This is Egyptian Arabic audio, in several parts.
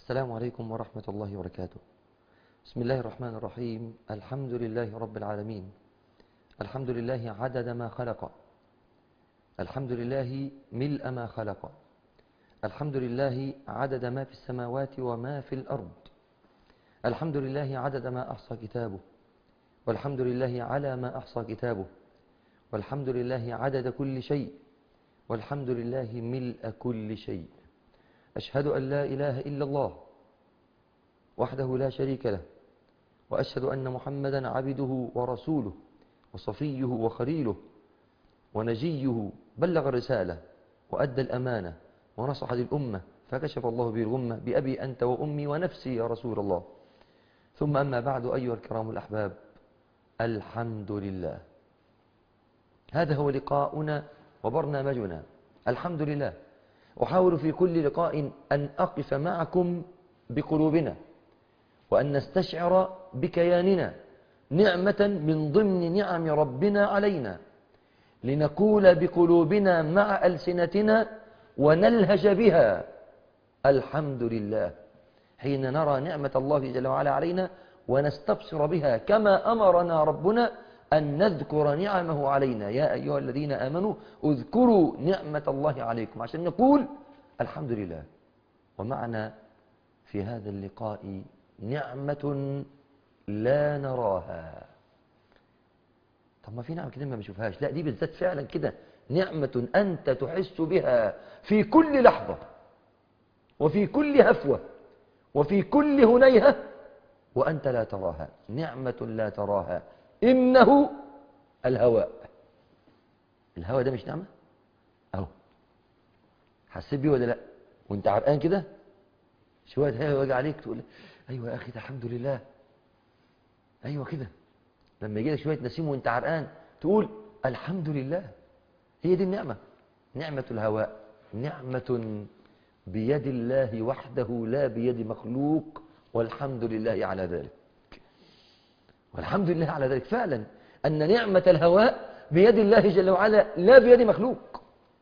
السلام عليكم ورحمة الله وبركاته بسم الله الرحمن الرحيم الحمد لله رب العالمين الحمد لله عدد ما خلق الحمد لله ملء ما خلق الحمد لله عدد ما في السماوات وما في الأرض الحمد لله عدد ما أحصى كتابه والحمد لله على ما أحصى كتابه والحمد لله عدد كل شيء والحمد لله ملء كل شيء أشهد أن لا إله إلا الله وحده لا شريك له وأشهد أن محمدا عبده ورسوله وصفيه وخليله ونجيه بلغ الرسالة وأدى الأمانة ونصح للأمة فكشف الله به الغمة بأبي أنت وأمي ونفسي يا رسول الله ثم أما بعد أيها الكرام الأحباب الحمد لله هذا هو لقاؤنا وبرنامجنا الحمد لله أحاول في كل لقاء أن أقف معكم بقلوبنا وأن نستشعر بكياننا نعمة من ضمن نعم ربنا علينا لنقول بقلوبنا مع ألسنتنا ونلهج بها الحمد لله حين نرى نعمة الله جل وعلا علينا ونستبصر بها كما أمرنا ربنا أن نذكر نعمه علينا يا أيها الذين آمنوا اذكروا نعمة الله عليكم عشان نقول الحمد لله ومعنا في هذا اللقاء نعمة لا نراها طب ما في نعم كده ما بنشوفهاش لا دي بالذات فعلا كده نعمة أنت تحس بها في كل لحظة وفي كل هفوة وفي كل هنيهة وأنت لا تراها نعمة لا تراها إنه الهواء الهواء ده مش نعمة أهو حسيت بيه ولا لا وانت عرقان كده شوية هوا يجي عليك تقول أيوة يا أخي ده الحمد لله أيوة كده لما يجي لك شوية نسيم وانت عرقان تقول الحمد لله هي دي النعمة نعمة الهواء نعمة بيد الله وحده لا بيد مخلوق والحمد لله على ذلك والحمد لله على ذلك فعلا أن نعمة الهواء بيد الله جل وعلا لا بيد مخلوق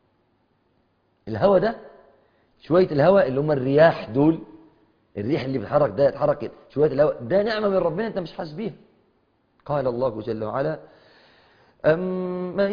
الهواء ده شوية الهواء اللي هم الرياح دول الريح اللي بتحرك ده يتحرك كده شوية الهواء ده نعمة من ربنا أنت مش حاسس بيها قال الله جل وعلا أمن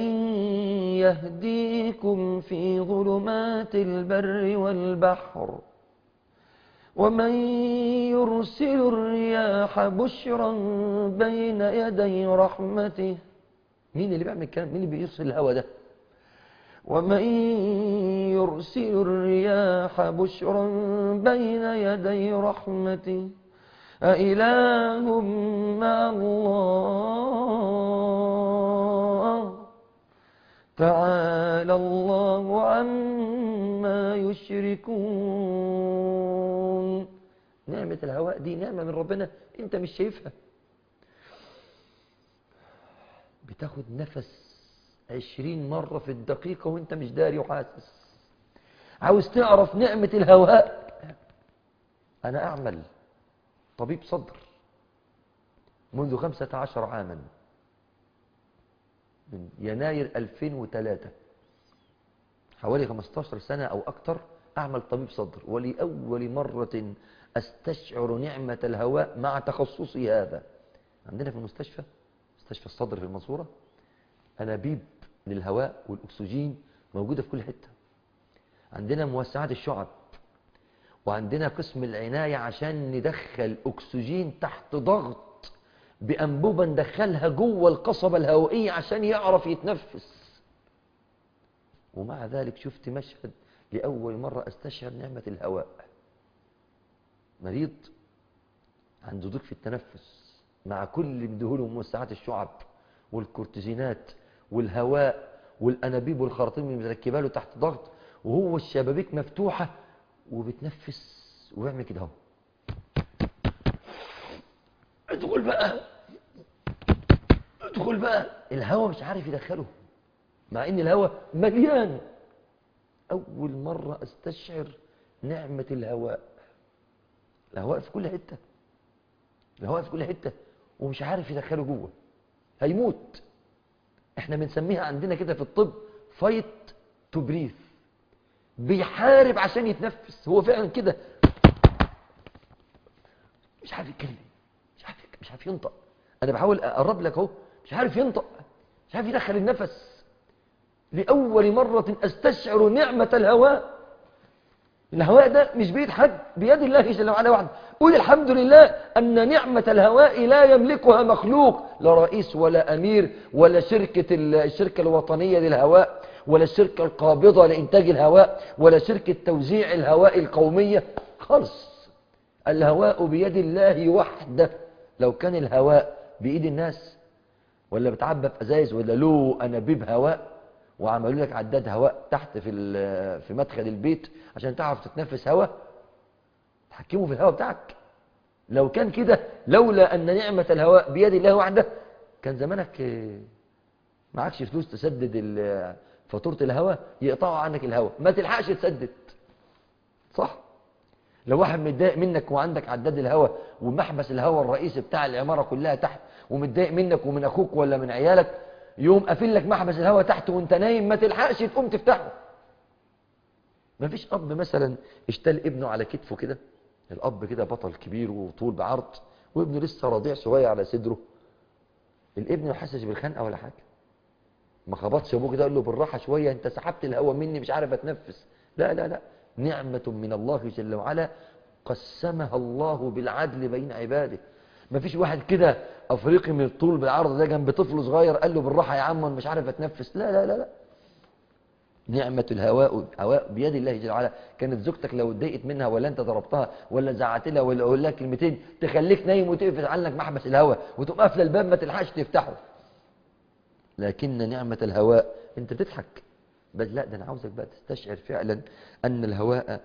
يهديكم في ظلمات البر والبحر ومن يرسل الرياح بشرا بين يدي رحمته مين اللي بيعمل الكلام مين اللي بيرسل الهواء ده ومن يرسل الرياح بشرا بين يدي رحمته أإله مع الله تعالى الله عما يشركون نعمة الهواء دي نعمة من ربنا انت مش شايفها بتاخد نفس عشرين مرة في الدقيقة وانت مش داري وحاسس عاوز تعرف نعمة الهواء انا اعمل طبيب صدر منذ خمسة عشر عاما من يناير 2003 حوالي 15 سنة أو أكثر أعمل طبيب صدر ولأول مرة أستشعر نعمة الهواء مع تخصصي هذا عندنا في المستشفى مستشفى الصدر في المنصورة أنابيب للهواء والأكسجين موجودة في كل حتة عندنا موسعات الشعب وعندنا قسم العناية عشان ندخل أكسجين تحت ضغط بأنبوبة ندخلها جوه القصبة الهوائية عشان يعرف يتنفس ومع ذلك شفت مشهد لأول مرة أستشعر نعمة الهواء مريض عنده ضيق في التنفس مع كل مدهوله موسعات الشعب والكورتيزينات والهواء والأنابيب والخراطيم اللي مركبها له تحت ضغط وهو الشبابيك مفتوحة وبتنفس ويعمل كده اهو ادخل بقى ادخل بقى الهواء مش عارف يدخله مع ان الهواء مليان اول مرة استشعر نعمة الهواء الهواء في كل حتة الهواء في كل حتة ومش عارف يدخله جوه هيموت احنا بنسميها عندنا كده في الطب فايت تو بريث بيحارب عشان يتنفس هو فعلا كده مش عارف يتكلم مش عارف مش عارف ينطق انا بحاول اقرب لك اهو مش عارف ينطق مش عارف يدخل النفس لأول مرة أستشعر نعمة الهواء الهواء ده مش بيد حد بيد الله جل وعلا وحده قول الحمد لله أن نعمة الهواء لا يملكها مخلوق لا رئيس ولا أمير ولا شركة الشركة الوطنية للهواء ولا الشركة القابضة لإنتاج الهواء ولا شركة توزيع الهواء القومية خالص الهواء بيد الله وحده لو كان الهواء بإيد الناس ولا بتعبى في أزايز ولا له أنابيب هواء وعملوا لك عداد هواء تحت في في مدخل البيت عشان تعرف تتنفس هواء تحكموا في الهواء بتاعك لو كان كده لولا أن نعمة الهواء بيد الله وحده كان زمانك معكش فلوس تسدد فاتورة الهواء يقطعوا عنك الهواء ما تلحقش تسدد صح لو واحد متضايق منك وعندك عداد الهواء ومحبس الهواء الرئيسي بتاع العمارة كلها تحت ومتضايق منك ومن أخوك ولا من عيالك يوم قافل لك محبس الهواء تحت وانت نايم ما تلحقش تقوم تفتحه ما فيش اب مثلا اشتل ابنه على كتفه كده الاب كده بطل كبير وطول بعرض وابنه لسه رضيع صغير على صدره الابن ما حسش بالخنقه ولا حاجه ما خبطش ابوه كده قال له بالراحه شويه انت سحبت الهواء مني مش عارف اتنفس لا لا لا نعمه من الله جل وعلا قسمها الله بالعدل بين عباده ما فيش واحد كده افريقي من الطول بالعرض ده جنب طفل صغير قال له بالراحه يا عم انا مش عارف اتنفس لا لا لا لا نعمة الهواء هواء بيد الله جل وعلا كانت زوجتك لو اتضايقت منها ولا انت ضربتها ولا زعقت لها ولا قول لها كلمتين تخليك نايم وتقفل عنك محبس الهواء وتقوم قافله الباب ما تلحقش تفتحه لكن نعمة الهواء انت بتضحك بل لا ده انا عاوزك بقى تستشعر فعلا ان الهواء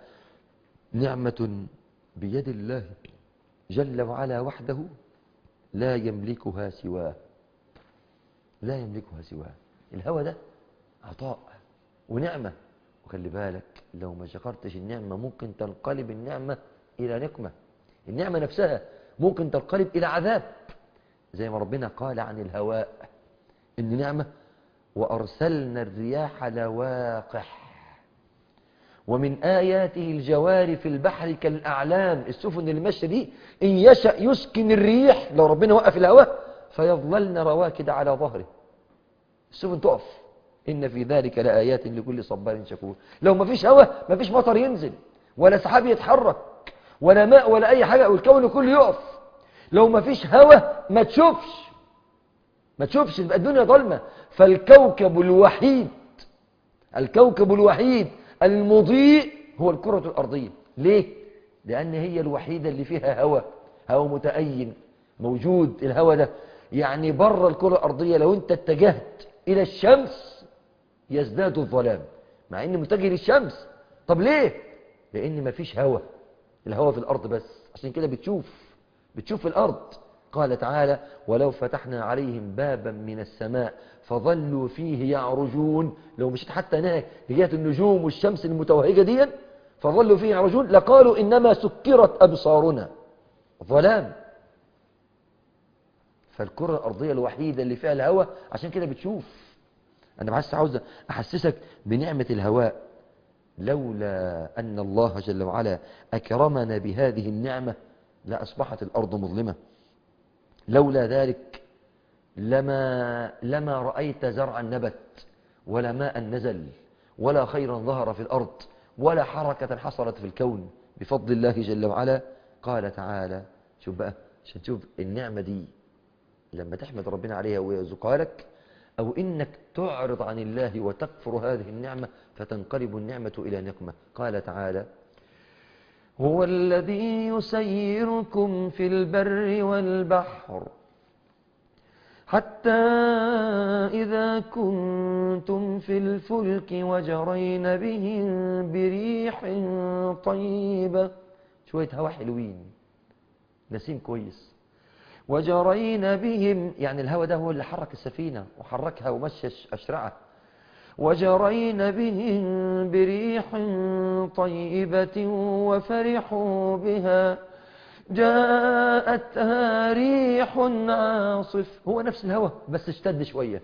نعمة بيد الله جل وعلا وحده لا يملكها سواه لا يملكها سواه الهوى ده عطاء ونعمة وخلي بالك لو ما شكرتش النعمة ممكن تنقلب النعمة إلى نقمة النعمة نفسها ممكن تنقلب إلى عذاب زي ما ربنا قال عن الهواء إن نعمة وأرسلنا الرياح لواقح ومن آياته الجوار في البحر كالأعلام السفن اللي ماشيه دي إن يشأ يسكن الريح لو ربنا وقف الهواء فيظللن رواكد على ظهره السفن تقف إن في ذلك لآيات لكل صبار شكور لو ما فيش هواء ما فيش مطر ينزل ولا سحاب يتحرك ولا ماء ولا أي حاجة والكون كله يقف لو ما فيش هواء ما تشوفش ما تشوفش تبقى الدنيا ظلمة فالكوكب الوحيد الكوكب الوحيد المضيء هو الكرة الأرضية ليه؟ لأن هي الوحيدة اللي فيها هواء هواء متأين موجود الهواء ده يعني بره الكرة الأرضية لو أنت اتجهت إلى الشمس يزداد الظلام مع أن متجه للشمس طب ليه؟ لأن مفيش هواء الهواء في الأرض بس عشان كده بتشوف بتشوف الأرض قال تعالى ولو فتحنا عليهم بابا من السماء فظلوا فيه يعرجون لو مشيت حتى هناك لجهة النجوم والشمس المتوهجة دي فظلوا فيه يعرجون لقالوا إنما سكرت أبصارنا ظلام فالكرة الأرضية الوحيدة اللي فيها الهواء عشان كده بتشوف أنا بس عاوز أحسسك بنعمة الهواء لولا أن الله جل وعلا أكرمنا بهذه النعمة لأصبحت الأرض مظلمة لولا ذلك لما, لما رأيت زرعا نبت ولا ماء نزل ولا خيرا ظهر في الأرض ولا حركة حصلت في الكون بفضل الله جل وعلا قال تعالى شوف بقى عشان تشوف النعمة دي لما تحمد ربنا عليها ويرزقها لك أو إنك تعرض عن الله وتكفر هذه النعمة فتنقلب النعمة إلى نقمة قال تعالى هو الذي يسيركم في البر والبحر حتى إذا كنتم في الفلك وجرين بهم بريح طيبة شوية هوا حلوين نسيم كويس وجرين بهم يعني الهوا ده هو اللي حرك السفينة وحركها ومشى أشرعها وجرين بهم بريح طيبة وفرحوا بها جاءتها ريح عاصف هو نفس الهوى بس اشتد شوية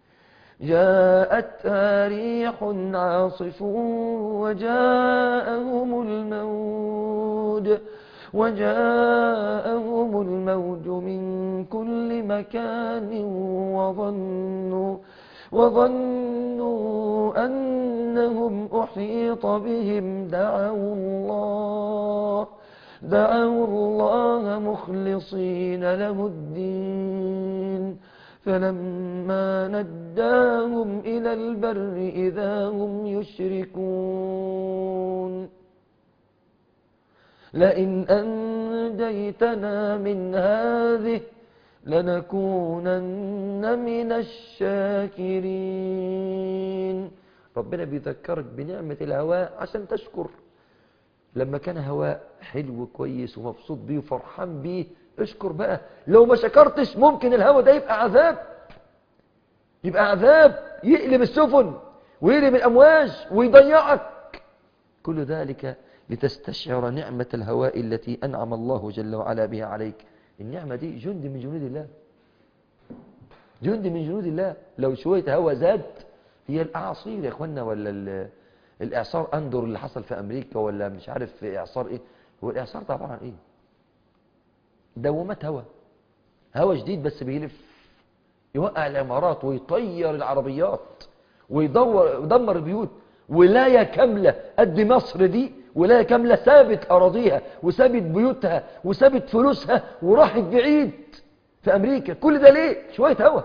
جاءتها ريح عاصف وجاءهم الموج وجاءهم الموج من كل مكان وظنوا وظنوا أنهم أحيط بهم دعوا الله دعوا الله مخلصين له الدين فلما نداهم إلى البر إذا هم يشركون لئن أنجيتنا من هذه لنكونن من الشاكرين ربنا بيذكرك بنعمة الهواء عشان تشكر لما كان هواء حلو كويس ومبسوط بيه وفرحان بيه اشكر بقى لو ما شكرتش ممكن الهواء ده يبقى عذاب يبقى عذاب يقلب السفن ويقلب الأمواج ويضيعك كل ذلك لتستشعر نعمة الهواء التي أنعم الله جل وعلا بها عليك النعمة دي جند من جنود الله جند من جنود الله لو شوية هواء زاد هي الأعاصير يا اخوانا ولا ال- الإعصار أندر اللي حصل في أمريكا ولا مش عارف في إعصار إيه هو الإعصار ده عبارة عن إيه دوامات هواء هواء جديد بس بيلف يوقع العمارات ويطير العربيات ويدور يدمر البيوت ولاية كاملة قد مصر دي ولاية كاملة سابت أراضيها وسابت بيوتها وسابت فلوسها وراحت بعيد في أمريكا كل ده ليه؟ شوية هوا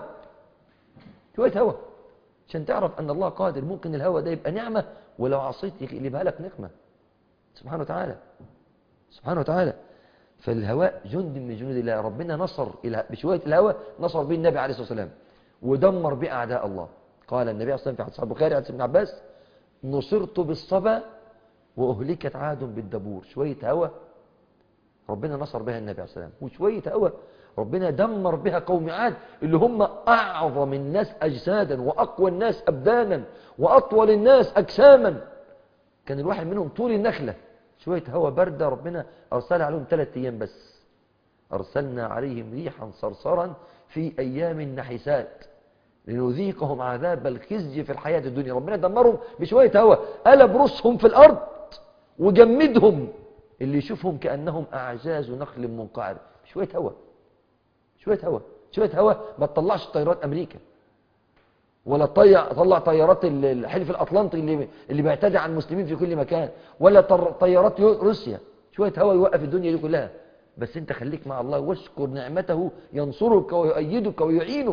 شوية هوا عشان تعرف أن الله قادر ممكن الهوا ده يبقى نعمة ولو عصيت يقلبها لك نقمة سبحانه وتعالى سبحانه وتعالى فالهواء جند من جنود الله ربنا نصر إلى- بشوية الهواء نصر به النبي عليه الصلاة والسلام ودمر به أعداء الله قال النبي عليه الصلاة والسلام في حديث البخاري عن ابن عباس نصرت بالصبا وأهلكت عاد بالدبور شوية هواء ربنا نصر بها النبي عليه الصلاة والسلام وشوية هواء ربنا دمر بها قوم عاد اللي هم أعظم الناس أجسادا وأقوى الناس أبدانا وأطول الناس أجساما كان الواحد منهم طول النخلة شوية هواء باردة ربنا أرسلها عليهم ثلاثة أيام بس أرسلنا عليهم ريحا صرصرا في أيام نحسات لنذيقهم عذاب الخزي في الحياة الدنيا ربنا دمرهم بشوية هواء قلب رؤوسهم في الأرض وجمدهم اللي يشوفهم كأنهم أعجاز نخل منقعر شوية هواء شوية هواء شوية هواء ما تطلعش طيارات أمريكا ولا طيع طلع طيارات ال- الحلف الأطلنطي اللي اللي بيعتدي على المسلمين في كل مكان ولا طر- طيارات يو- روسيا شوية هواء يوقف الدنيا دي كلها بس انت خليك مع الله واشكر نعمته ينصرك ويؤيدك ويعينك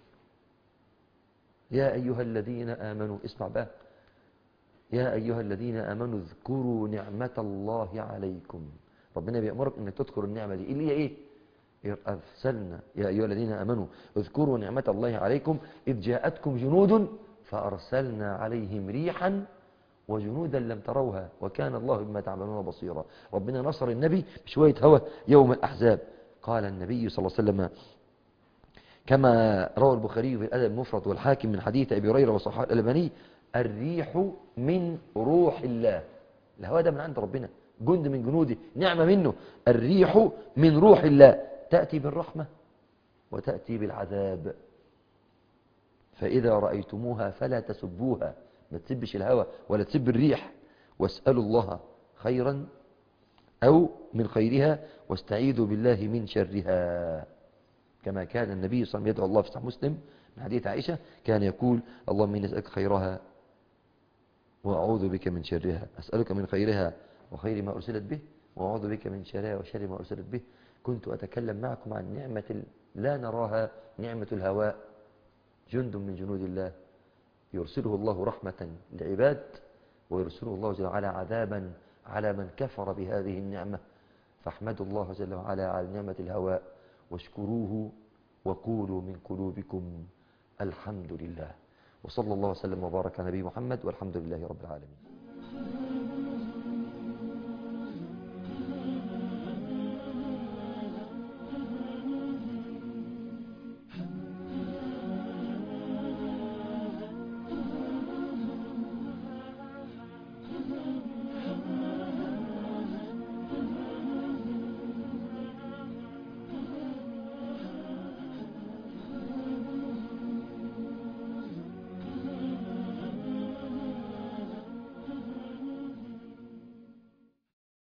يا أيها الذين آمنوا اسمع بقى يا أيها الذين آمنوا اذكروا نعمة الله عليكم ربنا بيأمرك أنك تذكر النعمة دي اللي هي إيه أرسلنا يا أيها الذين آمنوا اذكروا نعمة الله عليكم إذ جاءتكم جنود فأرسلنا عليهم ريحا وجنودا لم تروها وكان الله بما تعملون بصيرا ربنا نصر النبي بشوية هوى يوم الأحزاب قال النبي صلى الله عليه وسلم كما روى البخاري في الأدب المفرد والحاكم من حديث أبي هريرة وصحاح الألباني الريح من روح الله الهواء ده من عند ربنا جند من جنوده نعمة منه الريح من روح الله تأتي بالرحمة وتأتي بالعذاب فإذا رأيتموها فلا تسبوها ما تسبش الهوى ولا تسب الريح واسألوا الله خيرا أو من خيرها واستعيذوا بالله من شرها كما كان النبي صلى الله عليه وسلم يدعو الله في صحيح مسلم من حديث عائشة كان يقول اللهم إني أسألك خيرها وأعوذ بك من شرها أسألك من خيرها وخير ما أرسلت به وأعوذ بك من شرها وشر ما أرسلت به كنت أتكلم معكم عن نعمة ال- لا نراها نعمة الهواء جند من جنود الله يرسله الله رحمة للعباد ويرسله الله جل وعلا عذابا على من كفر بهذه النعمة فاحمدوا الله جل وعلا على نعمة الهواء واشكروه وقولوا من قلوبكم الحمد لله وصلى الله وسلم وبارك على نبي محمد والحمد لله رب العالمين